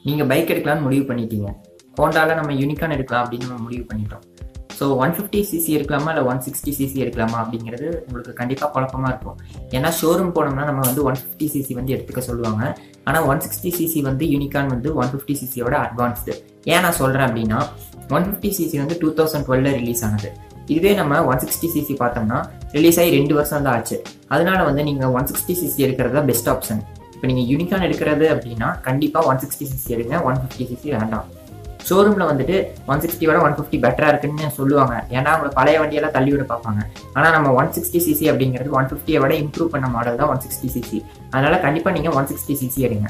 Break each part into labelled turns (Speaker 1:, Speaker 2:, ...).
Speaker 1: நீங்கள் பைக் எடுக்கலாம்னு முடிவு பண்ணிட்டீங்க ஹோண்டாவில் நம்ம யூனிகான் எடுக்கலாம் அப்படின்னு நம்ம முடிவு பண்ணிட்டோம் ஸோ ஒன் ஃபிஃப்டி சிசி எடுக்கலாமா இல்லை ஒன் சிக்ஸ்டி சிசி எடுக்கலாமா அப்படிங்கிறது உங்களுக்கு கண்டிப்பாக குழப்பமா இருக்கும் ஏன்னா ஷோரூம் போனோம்னா நம்ம வந்து ஒன் ஃபிஃப்டி சிசி வந்து எடுத்துக்க சொல்லுவாங்க ஆனால் ஒன் சிக்ஸ்டி சிசி வந்து யூனிகான் வந்து ஒன் ஃபிஃப்டி சிசியோட அட்வான்ஸ்டு ஏன் நான் சொல்கிறேன் அப்படின்னா ஒன் ஃபிஃப்டி சிசி வந்து டூ தௌசண்ட் டுவெல்ல ரிலீஸ் ஆனது இதுவே நம்ம ஒன் சிக்ஸ்டி சிசி பார்த்தோம்னா ரிலீஸ் ஆகி ரெண்டு வருஷம் தான் ஆச்சு அதனால வந்து நீங்கள் ஒன் சிக்ஸ்டி சிசி எடுக்கிறது தான் பெஸ்ட் ஆப்ஷன் இப்போ நீங்கள் யூனிகான் எடுக்கிறது அப்படின்னா கண்டிப்பாக ஒன் சிக்ஸ்டி சிசி எடுங்க ஒன் ஃபிஃப்டி சிசி வேண்டாம் ஷோரூமில் வந்துட்டு ஒன் சிக்ஸ்டியோட ஒன் ஃபிஃப்டி பெட்டராக இருக்குன்னு சொல்லுவாங்க ஏன்னா அவங்க பழைய வண்டியெல்லாம் தள்ளி விட பார்ப்பாங்க ஆனால் நம்ம ஒன் சிக்ஸ்டி சிசி அப்படிங்கிறது ஒன் ஃபிஃப்டியை விட இம்ப்ரூவ் பண்ண மாடல் தான் ஒன் சிக்ஸ்டி சிசி அதனால கண்டிப்பாக நீங்கள் ஒன் சிக்ஸ்டி சிசி எடுங்க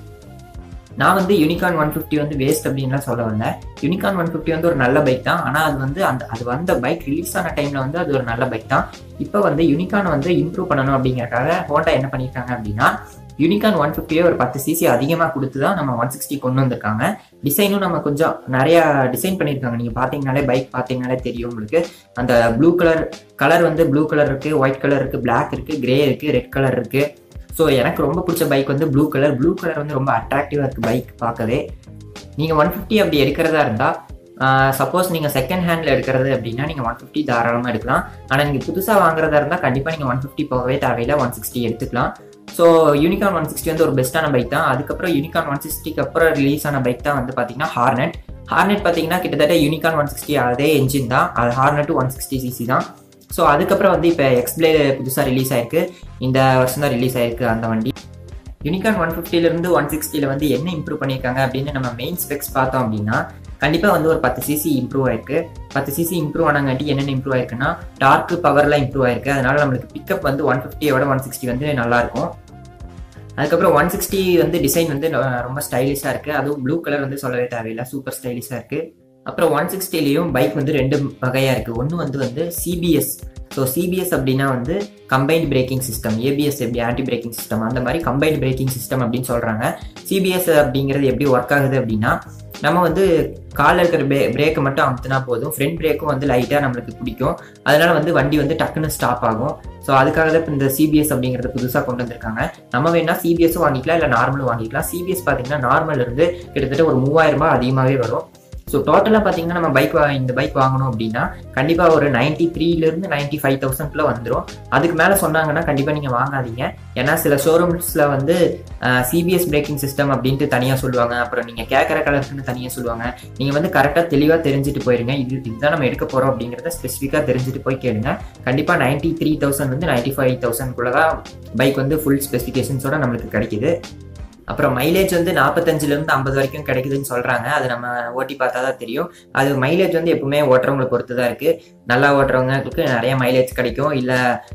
Speaker 1: நான் வந்து யூனிகான் ஒன் ஃபிஃப்டி வந்து வேஸ்ட் அப்படின்லாம் சொல்ல வரல யூனிகான் ஒன் ஃபிஃப்டி வந்து ஒரு நல்ல பைக் தான் ஆனால் அது வந்து அந்த அது வந்த பைக் ரிலீஸ் ஆன டைமில் வந்து அது ஒரு நல்ல பைக் தான் இப்போ வந்து யூனிகான் வந்து இம்ப்ரூவ் பண்ணணும் அப்படிங்கறக்காக ஹோண்டா என்ன பண்ணியிருக்காங்க அப்படின்னா யூனிகான் ஒன் ஃபிஃப்டியே ஒரு பத்து சிசி அதிகமாக கொடுத்து தான் நம்ம ஒன் சிக்ஸ்டி கொண்டு வந்திருக்காங்க டிசைனும் நம்ம கொஞ்சம் நிறையா டிசைன் பண்ணியிருக்காங்க நீங்கள் பார்த்தீங்கனாலே பைக் பார்த்தீங்கனாலே தெரியும் உங்களுக்கு அந்த ப்ளூ கலர் கலர் வந்து ப்ளூ கலர் இருக்குது ஒயிட் கலர் இருக்குது பிளாக் இருக்குது கிரே இருக்குது ரெட் கலர் இருக்குது ஸோ எனக்கு ரொம்ப பிடிச்ச பைக் வந்து ப்ளூ கலர் ப்ளூ கலர் வந்து ரொம்ப அட்ராக்டிவாக இருக்குது பைக் பார்க்கவே நீங்கள் ஒன் ஃபிஃப்டி அப்படி எடுக்கிறதா இருந்தால் சப்போஸ் நீங்கள் செகண்ட் ஹேண்டில் எடுக்கிறது அப்படின்னா நீங்கள் ஒன் ஃபிஃப்டி தாராளமாக எடுக்கலாம் ஆனால் நீங்கள் புதுசாக வாங்குறதா இருந்தால் கண்டிப்பாக நீங்கள் ஒன் ஃபிஃப்டி போகவே தேவையில்லை ஒன் சிக்ஸ்டி எடுத்துக்கலாம் ஸோ யூனிகான் ஒன் சிக்ஸ்டி வந்து ஒரு பெஸ்ட்டான பைக் தான் அதுக்கப்புறம் யூனிகான் ஒன் சிக்ஸ்டிக்கு அப்புறம் ரிலீஸ் ஆன பைக் தான் வந்து பார்த்தீங்கன்னா ஹார்னெட் ஹார்னெட் பார்த்தீங்கன்னா கிட்டத்தட்ட யூனிகான் ஒன் சிக்ஸ்டி அதே என்ஜின் தான் அது ஹார்னெட்டு ஒன் சிக்ஸ்டி சிசி தான் ஸோ அதுக்கப்புறம் வந்து இப்போ எக்ஸ்பிளே புதுசாக ரிலீஸ் ஆயிருக்கு இந்த வருஷம் தான் ரிலீஸ் ஆயிருக்கு அந்த வண்டி யூனிகான் ஒன் ஃபிஃப்டிலேருந்து ஒன் சிக்ஸ்டியில் வந்து என்ன இம்ப்ரூவ் பண்ணியிருக்காங்க அப்படின்னு நம்ம மெயின் ஸ்பெக்ஸ் பார்த்தோம் அப்படின்னா கண்டிப்பாக வந்து ஒரு பத்து சிசி இம்ப்ரூவ் ஆயிருக்கு பத்து சிசி இம்ப்ரூவ் ஆனங்காட்டி என்னென்ன இம்ப்ரூவ் ஆயிருக்குன்னா டார்க்கு பவர்லாம் இம்ப்ரூவ் ஆயிருக்கு அதனால நம்மளுக்கு பிக்கப் வந்து ஒன் ஃபிஃப்டியோட ஒன் சிக்ஸ்டி வந்து நல்லாயிருக்கும் அதுக்கப்புறம் ஒன் சிக்ஸ்டி வந்து டிசைன் வந்து ரொம்ப ஸ்டைலிஷாக இருக்குது அதுவும் ப்ளூ கலர் வந்து சொல்லவே தேவையில்லை சூப்பர் ஸ்டைலிஷாக இருக்குது அப்புறம் ஒன் சிக்ஸ்டிலையும் பைக் வந்து ரெண்டு வகையாக இருக்குது ஒன்று வந்து வந்து சிபிஎஸ் ஸோ சிபிஎஸ் அப்படின்னா வந்து கம்பைன்ட் பிரேக்கிங் சிஸ்டம் ஏபிஎஸ் எப்படி ஆன்டி பிரேக்கிங் சிஸ்டம் அந்த மாதிரி கம்பைன்ட் பிரேக்கிங் சிஸ்டம் அப்படின்னு சொல்கிறாங்க சிபிஎஸ் அப்படிங்கிறது எப்படி ஒர்க் ஆகுது அப்படின்னா நம்ம வந்து காலில் இருக்கிற பிரே பிரேக்கை மட்டும் அமுத்துனா போதும் ஃப்ரண்ட் பிரேக்கும் வந்து லைட்டாக நம்மளுக்கு பிடிக்கும் அதனால வந்து வண்டி வந்து டக்குன்னு ஸ்டாப் ஆகும் ஸோ அதுக்காக தான் இப்போ இந்த சிபிஎஸ் அப்படிங்கிறத புதுசாக கொண்டு வந்திருக்காங்க நம்ம வேணா சிபிஎஸும் வாங்கிக்கலாம் இல்லை நார்மலும் வாங்கிக்கலாம் சிபிஎஸ் பார்த்தீங்கன்னா நார்மல் இருந்து கிட்டத்தட்ட ஒரு மூவாயிரம் ரூபாய் அதிகமாகவே வரும் ஸோ டோட்டலாக பார்த்தீங்கன்னா நம்ம பைக் இந்த பைக் வாங்கணும் அப்படின்னா கண்டிப்பாக ஒரு நைன்ட்டி த்ரீலேருந்து நைன்ட்டி ஃபைவ் தௌசண்ட்குள்ளே வந்துடும் அதுக்கு மேலே சொன்னாங்கன்னா கண்டிப்பாக நீங்கள் வாங்காதீங்க ஏன்னா சில ஷோரூம்ஸில் வந்து சிபிஎஸ் பிரேக்கிங் சிஸ்டம் அப்படின்ட்டு தனியாக சொல்லுவாங்க அப்புறம் நீங்கள் கேட்குற கலருக்குன்னு தனியாக சொல்லுவாங்க நீங்கள் வந்து கரெக்டாக தெளிவாக தெரிஞ்சுட்டு போயிருங்க இது இதுதான் நம்ம எடுக்க போகிறோம் அப்படிங்கிறத ஸ்பெசிஃபிக்காக தெரிஞ்சுட்டு போய் கேளுங்க கண்டிப்பாக நைன்ட்டி த்ரீ தௌசண்ட் வந்து நைன்ட்டி ஃபைவ் தௌசண்ட்குள்ளே தான் பைக் வந்து ஃபுல் ஸ்பெசிஃபிகேஷன்ஸோட நம்மளுக்கு கிடைக்குது அப்புறம் மைலேஜ் வந்து நாற்பத்தஞ்சிலேருந்து ஐம்பது வரைக்கும் கிடைக்குதுன்னு சொல்கிறாங்க அது நம்ம ஓட்டி பார்த்தா தான் தெரியும் அது மைலேஜ் வந்து எப்பவுமே ஓட்டுறவங்களை பொறுத்து தான் இருக்குது நல்லா ஓட்டுறவங்களுக்கு நிறைய மைலேஜ் கிடைக்கும் இல்லை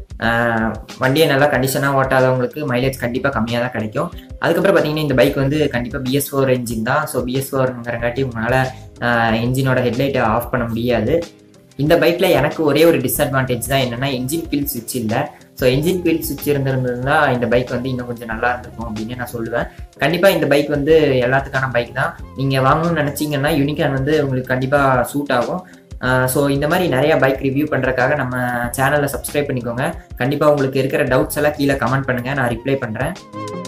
Speaker 1: வண்டியை நல்லா கண்டிஷனாக ஓட்டாதவங்களுக்கு மைலேஜ் கண்டிப்பாக கம்மியாக தான் கிடைக்கும் அதுக்கப்புறம் பார்த்தீங்கன்னா இந்த பைக் வந்து கண்டிப்பாக பிஎஸ் ஃபோர் என்ஜின் தான் ஸோ பிஎஸ் ஃபோருங்கிறங்காட்டி உங்களால் என்ஜினோட ஹெட்லைட்டை ஆஃப் பண்ண முடியாது இந்த பைக்கில் எனக்கு ஒரே ஒரு டிஸ்அட்வான்டேஜ் தான் என்னென்னா என்ஜின் பில் சுவிட்ச் இல்லை ஸோ என்ஜின் பில் சுவிட்ச் இருந்திருந்ததுனா இந்த பைக் வந்து இன்னும் கொஞ்சம் நல்லா இருந்திருக்கும் அப்படின்னு நான் சொல்லுவேன் கண்டிப்பாக இந்த பைக் வந்து எல்லாத்துக்கான பைக் தான் நீங்கள் வாங்கணும்னு நினச்சிங்கன்னா யூனிகான் வந்து உங்களுக்கு கண்டிப்பாக சூட் ஆகும் ஸோ இந்த மாதிரி நிறைய பைக் ரிவ்யூ பண்ணுறதுக்காக நம்ம சேனலை சப்ஸ்கிரைப் பண்ணிக்கோங்க கண்டிப்பாக உங்களுக்கு இருக்கிற டவுட்ஸ் எல்லாம் கீழே கமெண்ட் பண்ணுங்கள் நான் ரிப்ளை பண்ணுறேன்